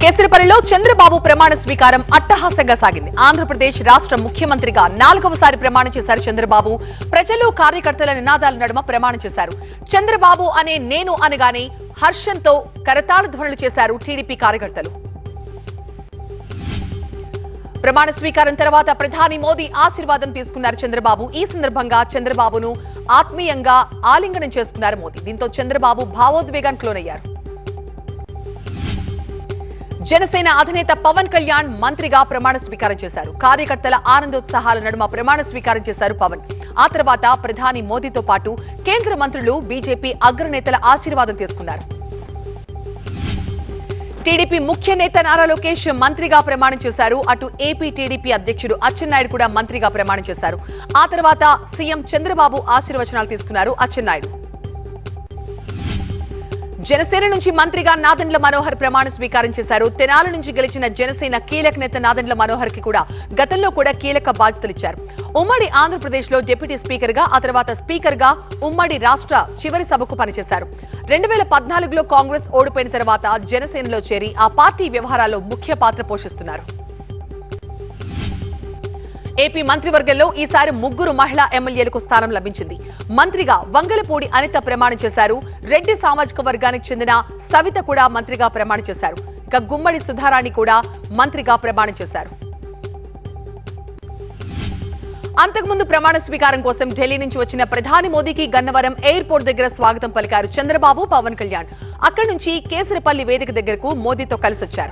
కేసరిపల్లిలో చంద్రబాబు ప్రమాణ స్వీకారం అట్టహాసంగా సాగింది ఆంధ్రప్రదేశ్ రాష్ట్ర ముఖ్యమంత్రిగా నాలుగవసారి ప్రమాణం చేశారు చంద్రబాబు ప్రజలు కార్యకర్తల నినాదాల నడుమ ప్రమాణం చేశారు చంద్రబాబు అనే నేను అనగానే హర్షంతో కరతాళ ధ్వనులు చేశారు టీడీపీ కార్యకర్తలు ప్రమాణ స్వీకారం తర్వాత ప్రధాని మోదీ ఆశీర్వాదం తీసుకున్నారు చంద్రబాబు ఈ సందర్భంగా చంద్రబాబును ఆత్మీయంగా ఆలింగనం చేసుకున్నారు మోదీ దీంతో చంద్రబాబు భావోద్వేగానికి లోనయ్యారు జనసేన అధినేత పవన్ కళ్యాణ్ మంత్రిగా ప్రమాణ స్వీకారం చేశారు కార్యకర్తల ఆనందోత్సాహాల నడుమ ప్రమాణ స్వీకారం చేశారు పవన్ ఆ తర్వాత ప్రధాని మోదీతో పాటు కేంద్ర మంత్రులు బీజేపీ అగ్రనేతల ఆశీర్వాదం తీసుకున్నారు టీడీపీ ముఖ్య నేత నారా లోకేష్ మంత్రిగా ప్రమాణం చేశారు అటు ఏపీ టీడీపీ అధ్యక్షుడు అచ్చెన్నాయుడు కూడా మంత్రిగా ప్రమాణం చేశారు ఆ తర్వాత సీఎం చంద్రబాబు ఆశీర్వచనాలు తీసుకున్నారు అచ్చెన్నాయుడు జనసేన నుంచి మంత్రిగా నాదెండ్ల మనోహర్ ప్రమాణ స్వీకారం చేశారు తెనాలి నుంచి గెలిచిన జనసేన కీలక నేత నాదెండ్ల మనోహర్ కి కూడా గతంలో కూడా కీలక బాధ్యతలు ఇచ్చారు ఉమ్మడి ఆంధ్రప్రదేశ్ లో డిప్యూటీ స్పీకర్ గా ఆ తర్వాత స్పీకర్ గా ఉమ్మడి రాష్ట్ర చివరి సభకు పనిచేశారు రెండు వేల పద్నాలుగులో కాంగ్రెస్ ఓడిపోయిన తర్వాత జనసేనలో చేరి ఆ పార్టీ వ్యవహారాల్లో ముఖ్య పాత్ర పోషిస్తున్నారు ఏపీ మంత్రివర్గంలో ఈసారి ముగ్గురు మహిళా ఎమ్మెల్యేలకు స్థానం లభించింది మంత్రిగా వంగలపూడి అనిత ప్రమాణం చేశారు రెడ్డి సామాజిక వర్గానికి చెందిన సవిత కూడా మంత్రిగా ప్రమాణం చేశారు ఇక గుమ్మడి సుధారాణి కూడా మంత్రిగా ప్రమాణం చేశారు అంతకుముందు ప్రమాణ స్వీకారం కోసం ఢిల్లీ నుంచి వచ్చిన ప్రధాని మోదీకి గన్నవరం ఎయిర్పోర్ట్ దగ్గర స్వాగతం పలికారు చంద్రబాబు పవన్ కళ్యాణ్ అక్కడి నుంచి కేసరపల్లి వేదిక దగ్గరకు మోదీతో కలిసొచ్చారు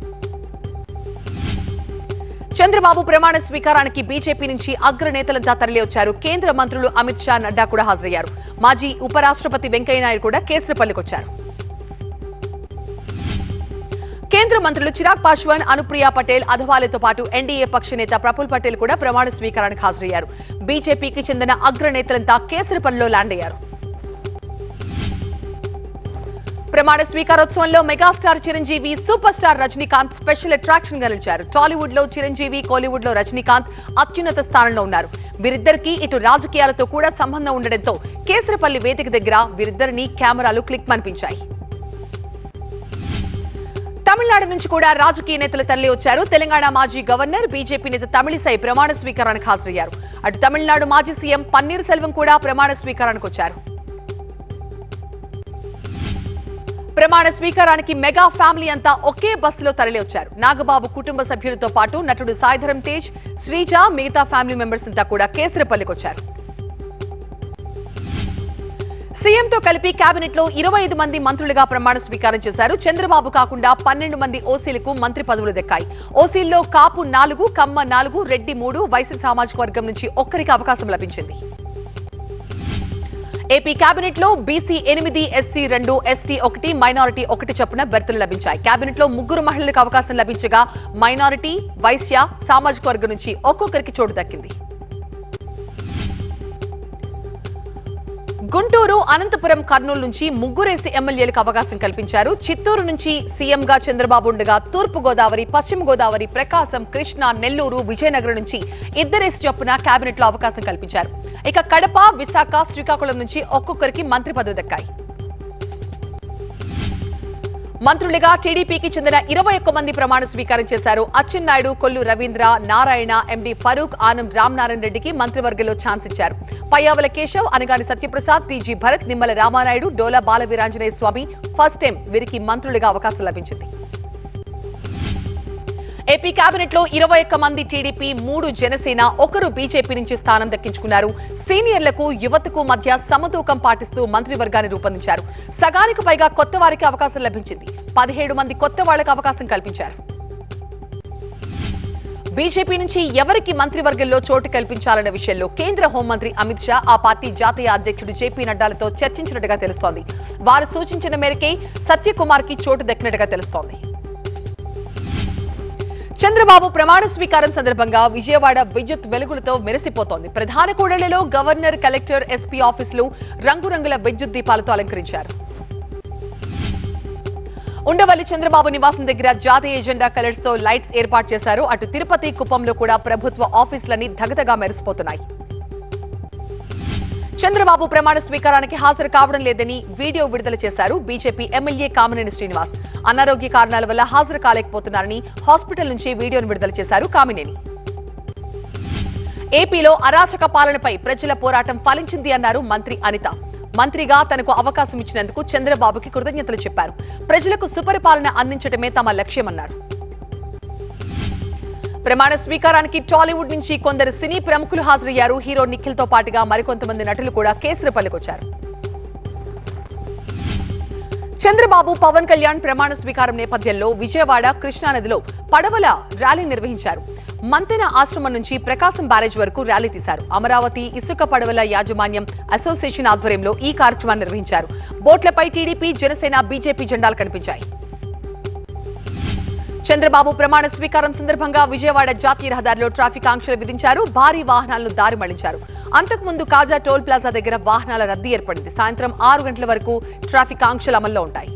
చంద్రబాబు ప్రమాణ స్వీకారానికి బీజేపీ నుంచి అగ్రనేతలంతా తరలి వచ్చారు కేంద్ర మంత్రులు అమిత్ షా నడ్డా కూడా హాజరయ్యారు మాజీ ఉపరాష్ట్రపతి వెంకయ్యనాయుడు కూడా కేసరపల్లికి వచ్చారు కేంద్ర మంత్రులు చిరాగ్ పాశ్వాన్ అనుప్రియ పటేల్ అధవాలేతో పాటు ఎన్డీఏ పక్ష నేత ప్రఫుల్ పటేల్ కూడా ప్రమాణ స్వీకారానికి హాజరయ్యారు బీజేపీకి చెందిన అగ్రనేతలంతా కేసరపల్లిలో ల్యాండ్ అయ్యారు ప్రమాణ స్వీకారోత్సవంలో megastar Chiranjeevi superstar Rajinikanth special attraction గా నిలిచారు టాలీవుడ్ లో చిరంజీవి కోలీవుడ్ లో రజనీకాంత్ అత్యున్నత స్థానంలో ఉన్నారు వీరిద్దరికీ ఇటు రాజకీయాలతో కూడా సంబంధం ఉండడంతో కేసరపల్లి వేదిక దగ్గర వీరిద్దరిని కెమెరాలు క్లిక్ మనిపించాయి తమిళనాడు నుంచి కూడా రాజకీయ నేతలు తరలి వచ్చారు తెలంగాణ మాజీ గవర్నర్ బీజేపీ నేత తమిళిసై ప్రమాణ స్వీకారానికి హాజరయ్యారు అటు తమిళనాడు మాజీ సీఎం పన్నీర్ సెల్వం కూడా ప్రమాణ స్వీకారానికి వచ్చారు ప్రమాణ స్వీకారానికి మెగా ఫ్యామిలీ అంతా ఒకే బస్సులో తరలి వచ్చారు నాగబాబు కుటుంబ సభ్యులతో పాటు నటుడు సాయిధరం తేజ్ శ్రీజ మిగతా ఫ్యామిలీ మెంబర్స్ అంతా కూడా కేసరపల్లికి వచ్చారు సీఎంతో కలిపి కేబినెట్ లో ఇరవై ఐదు మంది మంత్రులుగా ప్రమాణ స్వీకారం చేశారు చంద్రబాబు కాకుండా పన్నెండు మంది ఓసీలకు మంత్రి పదవులు దక్కాయి ఓసీల్లో కాపు నాలుగు కమ్మ నాలుగు రెడ్డి మూడు వైసీ సామాజిక వర్గం నుంచి ఒక్కరికి అవకాశం లభించింది ఏపీ కేబినెట్ లో బీసీ ఎనిమిది ఎస్సీ రెండు ఎస్టీ ఒకటి మైనారిటీ ఒకటి చొప్పున బెర్తులు లభించాయి కేబినెట్ లో ముగ్గురు మహిళలకు అవకాశం లభించగా మైనారిటీ వైశ్య సామాజిక వర్గం నుంచి ఒక్కొక్కరికి చోటు దక్కింది గుంటూరు అనంతపురం కర్నూలు నుంచి ముగ్గురేసి ఎమ్మెల్యేలకు అవకాశం కల్పించారు చిత్తూరు నుంచి సీఎంగా చంద్రబాబు ఉండగా తూర్పు గోదావరి పశ్చిమ గోదావరి ప్రకాశం కృష్ణా నెల్లూరు విజయనగరం నుంచి ఇద్దరేసి చొప్పున కేబినెట్ లో అవకాశం కల్పించారు ఇక కడప విశాఖ శ్రీకాకుళం నుంచి ఒక్కొక్కరికి మంత్రి పదవి దక్కాయి మంత్రులుగా టీడీపీకి చెందిన ఇరవై ఒక్క మంది ప్రమాణ స్వీకారం చేశారు అచ్చెన్నాయుడు కొల్లు రవీంద్ర నారాయణ ఎండి ఫరూక్ ఆనం రామనారాయణ రెడ్డికి మంత్రివర్గంలో ఛాన్స్ ఇచ్చారు Payyavula Keshav Anagani Satyaprasad TG Bharath Nimmala Ramanaidu Dola Balaveeranjaneya Swamy first time వీరికి మంత్రులుగా అవకాశం లభించింది ఏపీ కేబినెట్ లో ఇరవై ఒక్క మంది టీడీపీ మూడు జనసేన ఒకరు బీజేపీ నుంచి స్థానం దక్కించుకున్నారు సీనియర్లకు యువతకు మధ్య సమతూకం పాటిస్తూ మంత్రివర్గాన్ని రూపొందించారు సగానికి పైగా కొత్త వారికి అవకాశం లభించింది పదిహేడు మంది కొత్త వాళ్లకు అవకాశం కల్పించారు బీజేపీ నుంచి ఎవరికి మంత్రివర్గంలో చోటు కల్పించాలన్న విషయంలో కేంద్ర హోంమంత్రి అమిత్ షా ఆ పార్టీ జాతీయ అధ్యక్షుడు జేపీ నడ్డాలతో చర్చించినట్టుగా తెలుస్తోంది వారు సూచించిన మేరకే సత్యకుమార్ కి చోటు దక్కినట్టుగా తెలుస్తోంది చంద్రబాబు ప్రమాణ స్వీకారం సందర్భంగా విజయవాడ విద్యుత్ వెలుగులతో మెరిసిపోతోంది ప్రధాన కూడళ్లలో గవర్నర్ కలెక్టర్ ఎస్పీ ఆఫీసులు రంగురంగుల విద్యుత్ దీపాలతో అలంకరించారు ఉండవల్లి చంద్రబాబు నివాసం దగ్గర జాతీయ ఎజెండా కలర్స్ తో లైట్స్ ఏర్పాటు చేశారు అటు తిరుపతి కుప్పంలో కూడా ప్రభుత్వ ఆఫీసులన్నీ ధగధగా మెరిసిపోతున్నాయి చంద్రబాబు ప్రమాణ స్వీకారానికి హాజరు కావడం లేదని వీడియో విడుదల చేశారు బీజేపీ ఎమ్మెల్యే కామినేని శ్రీనివాస్ అనారోగ్య కారణాల వల్ల హాజరు కాలేకపోతున్నారని హాస్పిటల్ నుంచి వీడియోను విడుదల చేశారు కామినేని ఏపీలో అరాచక పాలనపై ప్రజల పోరాటం ఫలించింది అన్నారు మంత్రి అనిత మంత్రిగా తనకు అవకాశం ఇచ్చినందుకు చంద్రబాబుకి కృతజ్ఞతలు చెప్పారు ప్రజలకు సుపరిపాలన అందించడమే తమ లక్ష్యమన్నారు ప్రమాణ స్వీకారానికి టాలీవుడ్ నుంచి కొందరు సినీ ప్రముఖులు హాజరయ్యారు హీరో నిఖిల్ తో పాటుగా మరికొంతమంది నటులు కూడా కేసరపల్లికొచ్చారు చంద్రబాబు పవన్ కళ్యాణ్ ప్రమాణ స్వీకారం నేపథ్యంలో విజయవాడ కృష్ణానదిలో పడవల ర్యాలీ నిర్వహించారు మంతెన ఆశ్రమం నుంచి ప్రకాశం బ్యారేజ్ వరకు ర్యాలీ తీశారు అమరావతి ఇసుక పడవల యాజమాన్యం అసోసియేషన్ ఆధ్వర్యంలో ఈ కార్యక్రమాన్ని నిర్వహించారు బోట్లపై టీడీపీ జనసేన బీజేపీ జెండాలు కనిపించాయి చంద్రబాబు ప్రమాణ స్వీకారం సందర్భంగా విజయవాడ జాతీయ రహదారిలో ట్రాఫిక్ ఆంక్షలు విధించారు భారీ వాహనాలను దారి మళ్లించారు అంతకుముందు కాజా టోల్ ప్లాజా దగ్గర వాహనాల రద్దీ ఏర్పడింది సాయంత్రం ఆరు గంటల వరకు ట్రాఫిక్ ఆంక్షలు అమల్లో ఉంటాయి